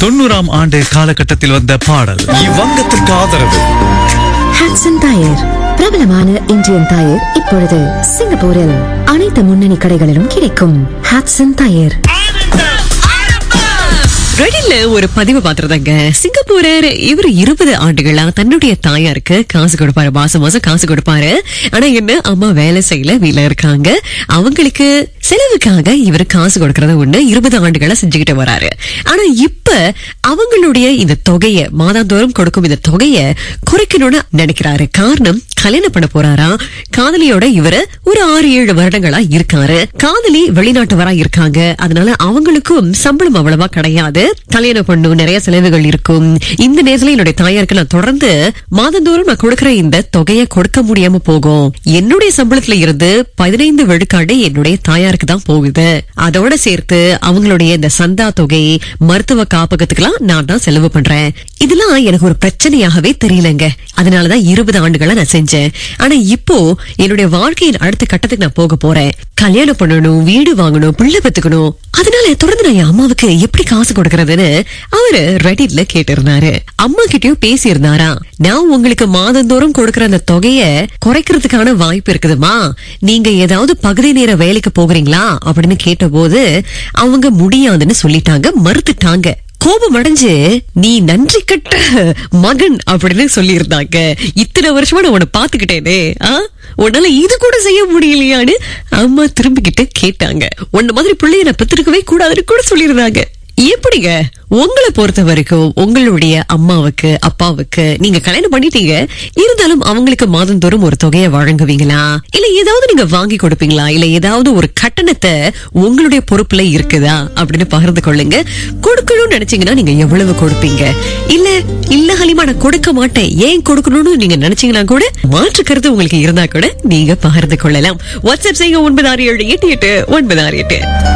தொண்ணூறாம் ஆண்டு காலகட்டத்தில் வந்த பாடல் இவ்வங்கத்திற்கு ஆதரவு ஹாட்சன் டயர் பிரபலமான இந்தியன் டயர் இப்பொழுது சிங்கப்பூரில் அனைத்து முன்னணி கடைகளிலும் கிடைக்கும் ஹாட்சன் டயர் ரெடில ஒரு பதிவு பாத்துறதாங்க சிங்கப்பூரர் இவர் இருபது ஆண்டுகளா தன்னுடைய தாயாருக்கு காசு கொடுப்பாரு மாசம் மாசம் காசு கொடுப்பாரு ஆனா என்ன அம்மா வேலை செய்யல வீட்ல இருக்காங்க அவங்களுக்கு செலவுக்காக இவர் காசு கொடுக்கறத ஒண்ணு இருபது ஆண்டுகளா செஞ்சுக்கிட்டு வராரு ஆனா இப்ப அவங்களுடைய இந்த தொகையை மாதாந்தோறும் கொடுக்கும் இந்த தொகையை குறைக்கணும்னு நினைக்கிறாரு காரணம் கல்யாணம் பண்ண போறாரா காதலியோட இவரு ஒரு ஆறு ஏழு வருடங்களா இருக்காரு காதலி வெளிநாட்டுவரா இருக்காங்க அதனால அவங்களுக்கும் சம்பளம் அவ்வளவா கிடையாது கல்யாணம் பண்ணும் நிறைய செலவுகள் இருக்கும் இந்த நேரத்துல என்னுடைய தாயாருக்கு நான் தொடர்ந்து மாதந்தோறும் நான் கொடுக்கிற இந்த தொகையை கொடுக்க முடியாம போகும் என்னுடைய சம்பளத்துல இருந்து பதினைந்து விழுக்காடு என்னுடைய தாயாருக்கு தான் போகுது அதோட சேர்த்து அவங்களுடைய இந்த சந்தா தொகை மருத்துவ காப்பகத்துக்கெல்லாம் நான் தான் செலவு பண்றேன் இதெல்லாம் எனக்கு ஒரு பிரச்சனையாகவே தெரியலங்க அதனாலதான் இருபது ஆண்டுகளா நான் செஞ்சேன் ஆனா இப்போ என்னுடைய வாழ்க்கையின் அடுத்த கட்டத்துக்கு நான் போக போறேன் கல்யாணம் பண்ணணும் வீடு வாங்கணும் பிள்ளை பெத்துக்கணும் அதனால தொடர்ந்து நான் என் அம்மாவுக்கு எப்படி காசு கொடுக்கறதுன்னு அவரு ரெடிட்ல கேட்டிருந்தாரு அம்மா கிட்டயும் பேசி இருந்தாரா நான் உங்களுக்கு மாதந்தோறும் கொடுக்கற அந்த தொகைய குறைக்கிறதுக்கான வாய்ப்பு இருக்குதுமா நீங்க ஏதாவது பகுதி நேர வேலைக்கு போகிறீங்களா அப்படின்னு கேட்டபோது அவங்க முடியாதுன்னு சொல்லிட்டாங்க மறுத்துட்டாங்க கோபம் அடைஞ்சு நீ நன்றி கட்ட மகன் அப்படின்னு சொல்லியிருந்தாங்க இத்தனை வருஷமா நான் உன்னை பாத்துக்கிட்டேனே ஆ? உன்னால இது கூட செய்ய முடியலையான்னு அம்மா திரும்பிக்கிட்டு கேட்டாங்க உன்ன மாதிரி பிள்ளைய நான் பெற்றிருக்கவே கூடாதுன்னு கூட சொல்லியிருந்தாங்க எப்படிங்க உங்களை பொறுத்த வரைக்கும் உங்களுடைய அம்மாவுக்கு அப்பாவுக்கு நீங்க கல்யாணம் பண்ணிட்டீங்க இருந்தாலும் அவங்களுக்கு மாதந்தோறும் ஒரு தொகையை வழங்குவீங்களா இல்ல ஏதாவது நீங்க வாங்கி கொடுப்பீங்களா இல்ல ஏதாவது ஒரு கட்டணத்தை உங்களுடைய பொறுப்புல இருக்குதா அப்படின்னு பகிர்ந்து கொள்ளுங்க கொடுக்கணும்னு நினைச்சீங்கன்னா நீங்க எவ்வளவு கொடுப்பீங்க இல்ல இல்ல ஹலிமா நான் கொடுக்க மாட்டேன் ஏன் கொடுக்கணும்னு நீங்க நினைச்சீங்கன்னா கூட மாற்று கருத்து உங்களுக்கு இருந்தா கூட நீங்க பகிர்ந்து கொள்ளலாம் வாட்ஸ்அப் செய்யுங்க ஒன்பது ஆறு ஏழு எட்டு எட்டு ஒன்பது ஆறு எட்டு